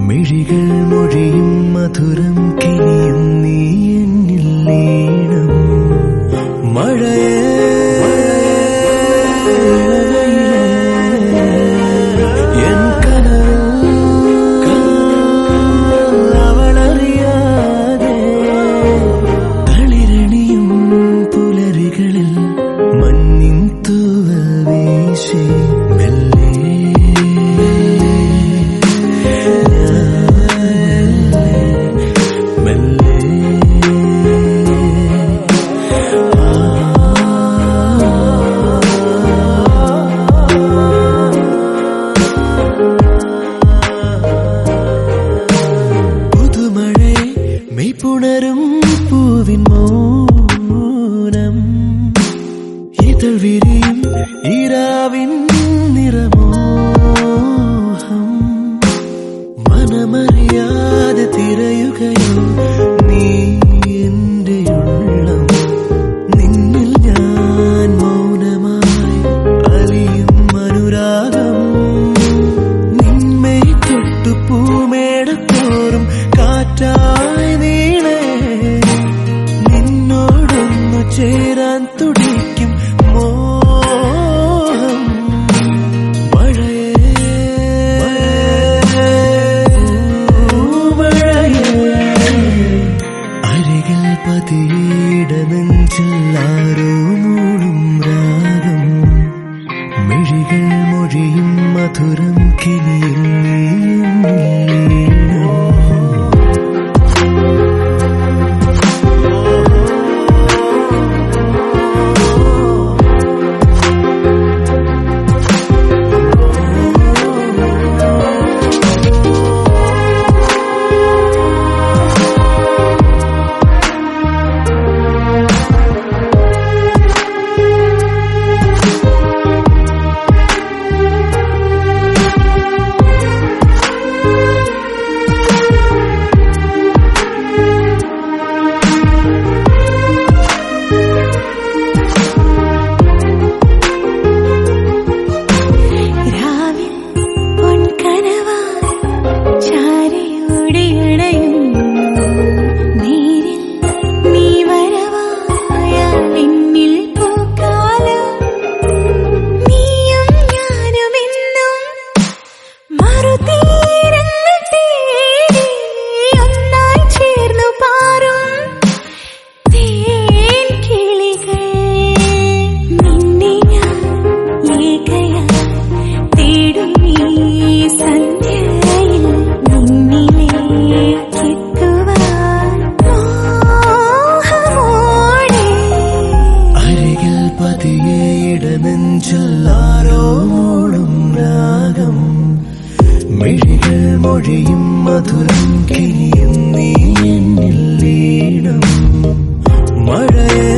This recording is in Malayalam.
മിഴികൾ മൊഴിയും മധുരം കിനിയും നീ എന്നിൽ ലീണം മഴയേ എൻ കനൽ അവളറിയാതെ തളിരണിയും പുലരികളിൽ മഞ്ഞിൻ തൂവൽ വീശി മെല്ലെ പുതുമഴ മെയ്പുണരും പൂവിൻ മൗനം ഇതൾ വിരിയും ഈരാവിൻ നിറമോഹം മനമറിയാതെ തിരയുകയോ നീ എന്റെ ഉള്ളം നിന്നിൽ ഞാൻ മൗനമായി അലിയും അനുരാഗം നിന്മേ തൊട്ടു പൂമേടത്തോറും കാറ്റായി നീളേ നിന്നോടൊന്നു ചേരാൻ തുടിക്കും മോഹം മഴയേ മഴയേ അരികിൽ പതിയിട നെഞ്ചിൽ ആരോ മൂളും രാഗം മിഴികൾ മൊഴിയും മധുരം കിനിയും നീയും രാവിൽ പൊൻകനവായി ചാരയോടെയണയും നീരിൽ നീ വരവായാൽ എന്നിൽ പൂക്കാലം നീയും ഞാനുമെന്നും മറുതീരങ്ങൾ തേടി ഒന്നായി ചേർന്നു പാറും തേൻ കിളികൾ നിന്നെ ഞാൻ ഏകയായി തേടും ഈ സന്ധ്യയിൽ നിന്നിലേക്കെത്തുവാൻ മോഹമോടെ അരികിൽ പതിയെ ഇടനെഞ്ചിൽ ആരോ മൂളും രാഗം മിഴികൾ മൊഴിയും മധുരം കിനിയും നീ എന്നിൽ ലീണം മഴയേ